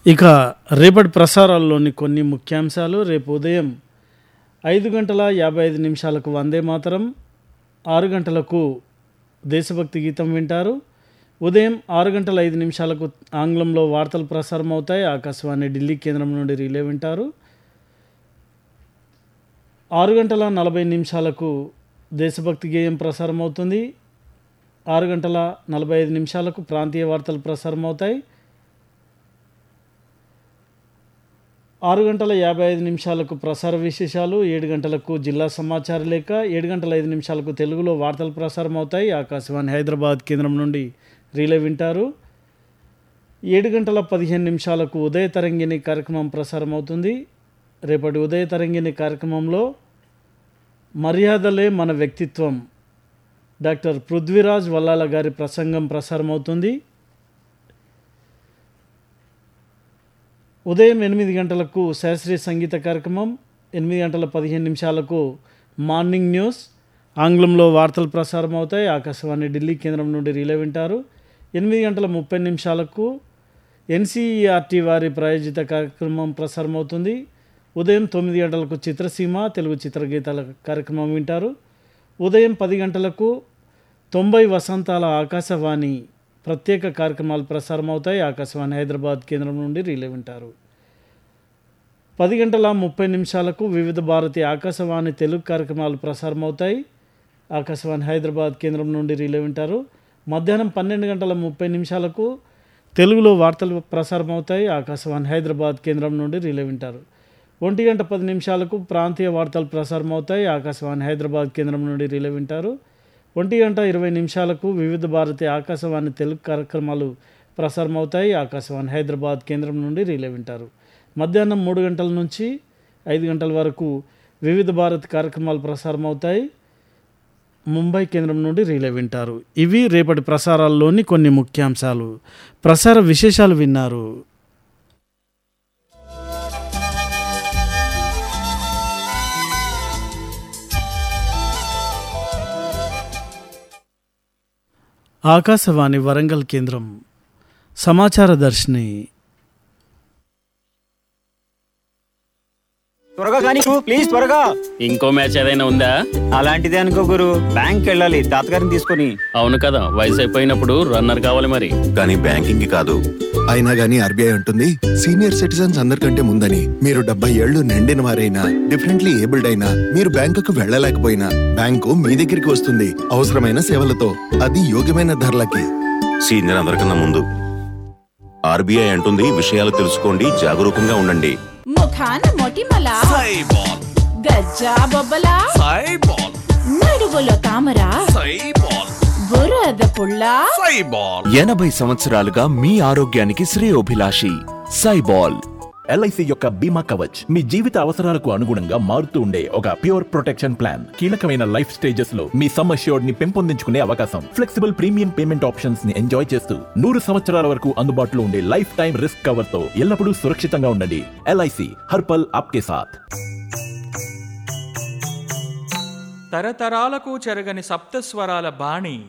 ఇక రేపటి ప్రసారాల్లోని కొన్ని ముఖ్యాంశాలు రేపు ఉదయం ఐదు గంటల యాభై ఐదు నిమిషాలకు వందే మాతరం ఆరు గంటలకు దేశభక్తి గీతం వింటారు ఉదయం ఆరు గంటల ఐదు నిమిషాలకు ఆంగ్లంలో వార్తలు ప్రసారం అవుతాయి ఆకాశవాణి ఢిల్లీ కేంద్రం నుండి రిలే వింటారు ఆరు గంటల నలభై నిమిషాలకు దేశభక్తి గేయం ప్రసారం అవుతుంది ఆరు గంటల నలభై ఐదు నిమిషాలకు ప్రాంతీయ వార్తలు ప్రసారం అవుతాయి ఆరు గంటల యాభై ఐదు నిమిషాలకు ప్రసార విశేషాలు ఏడు గంటలకు జిల్లా సమాచార లేఖ ఏడు గంటల ఐదు నిమిషాలకు తెలుగులో వార్తలు ప్రసారం అవుతాయి ఆకాశవాణి హైదరాబాద్ కేంద్రం నుండి రీలే వింటారు ఏడు గంటల పదిహేను నిమిషాలకు ఉదయ తరంగిణి కార్యక్రమం ప్రసారం అవుతుంది రేపటి ఉదయ తరంగిణి కార్యక్రమంలో మర్యాదలే మన వ్యక్తిత్వం డాక్టర్ పృథ్వీరాజ్ వల్లాల గారి ప్రసంగం ప్రసారం అవుతుంది ఉదయం ఎనిమిది గంటలకు శాస్త్రీయ సంగీత కార్యక్రమం ఎనిమిది గంటల పదిహేను నిమిషాలకు మార్నింగ్ న్యూస్ ఆంగ్లంలో వార్తలు ప్రసారం అవుతాయి ఆకాశవాణి ఢిల్లీ కేంద్రం నుండి రీలే వింటారు ఎనిమిది గంటల ముప్పై నిమిషాలకు ఎన్సీఈఆర్టీ వారి ప్రాయోజిత కార్యక్రమం ప్రసారం అవుతుంది ఉదయం తొమ్మిది గంటలకు చిత్రసీమ తెలుగు చిత్రగీతాల కార్యక్రమం వింటారు ఉదయం పది గంటలకు తొంభై వసంతాల ఆకాశవాణి ప్రత్యేక కార్యక్రమాలు ప్రసారం అవుతాయి ఆకాశవాణి హైదరాబాద్ కేంద్రం నుండి రీలే వింటారు పది గంటల ముప్పై నిమిషాలకు వివిధ భారతి ఆకాశవాణి తెలుగు కార్యక్రమాలు ప్రసారం అవుతాయి ఆకాశవాణి హైదరాబాద్ కేంద్రం నుండి రీలే వింటారు మధ్యాహ్నం పన్నెండు గంటల ముప్పై నిమిషాలకు తెలుగులో వార్తలు ప్రసారం అవుతాయి ఆకాశవాణి హైదరాబాద్ కేంద్రం నుండి రీలే వింటారు ఒంటి గంట పది నిమిషాలకు ప్రాంతీయ వార్తలు ప్రసారం అవుతాయి ఆకాశవాణి హైదరాబాద్ కేంద్రం నుండి రీలే వింటారు ఒంటి గంట ఇరవై నిమిషాలకు వివిధ భారతి ఆకాశవాణి తెలుగు కార్యక్రమాలు ప్రసారం అవుతాయి ఆకాశవాణి హైదరాబాద్ కేంద్రం నుండి రీలే వింటారు మధ్యాహ్నం మూడు గంటల నుంచి ఐదు గంటల వరకు వివిధ భారతి కార్యక్రమాలు ప్రసారం అవుతాయి ముంబై కేంద్రం నుండి రీలే వింటారు ఇవి రేపటి ప్రసారాల్లోని కొన్ని ముఖ్యాంశాలు ప్రసార విశేషాలు విన్నారు ఆకాశవాణి వరంగల్ కేంద్రం సమాచార దర్శిని త్వరగా కానీ ప్లీజ్ త్వరగా ఇంకో మ్యాచ్ ఏదైనా ఉందా అలాంటిదే అనుకో గురు బ్యాంక్ వెళ్ళాలి తాతగారిని తీసుకొని అవును కదా వయసు అయిపోయినప్పుడు రన్నర్ కావాలి మరి కానీ బ్యాంకింగ్ కాదు అయినా గానీ ఆర్బీఐ ఉంటుంది సీనియర్ సిటిజన్స్ అందరికంటే ముందని మీరు డెబ్బై ఏళ్లు నిండిన వారైనా డిఫరెంట్లీ ఏబుల్డ్ అయినా మీరు బ్యాంకుకు వెళ్ళలేకపోయినా బ్యాంకు మీ దగ్గరికి వస్తుంది అవసరమైన సేవలతో అది యోగ్యమైన ధరలకి సీనియర్ అందరికన్నా ముందు ఆర్బీఐ అంటుంది విషయాలు తెలుసుకోండి జాగరూకంగా ఉండండి ముఖాన మొటిమల గజ్జా బొబ్బల నడుగులో తామర బురద పుల్ల ఎనభై సంవత్సరాలుగా మీ ఆరోగ్యానికి శ్రేయోభిలాషి సైబాల్ ఎల్ఐసి యొక్క బీమా కవచ్ మీ జీవిత అవసరాలకు అనుగుణంగా మారుతూ ఉండే ఒక ప్యూర్ ప్రొటెక్షన్ ప్లాన్ కీలకమైన లైఫ్ స్టేజెస్ లో మీ సమ్ అష్యూర్డ్ ని పెంపొందించుకునే అవకాశం ఫ్లెక్సిబుల్ ప్రీమియం పేమెంట్ ఆప్షన్స్ ని ఎంజాయ్ చేస్తూ నూరు సంవత్సరాల వరకు అందుబాటులో ఉండే లైఫ్ టైం రిస్క్ కవర్ తో ఎల్లప్పుడూ సురక్షితంగా ఉండండి ఎల్ఐసి హర్పల్ ఆప్కే సాథ్ తరతరాలకు చెరగని సప్తస్వరాల బాణి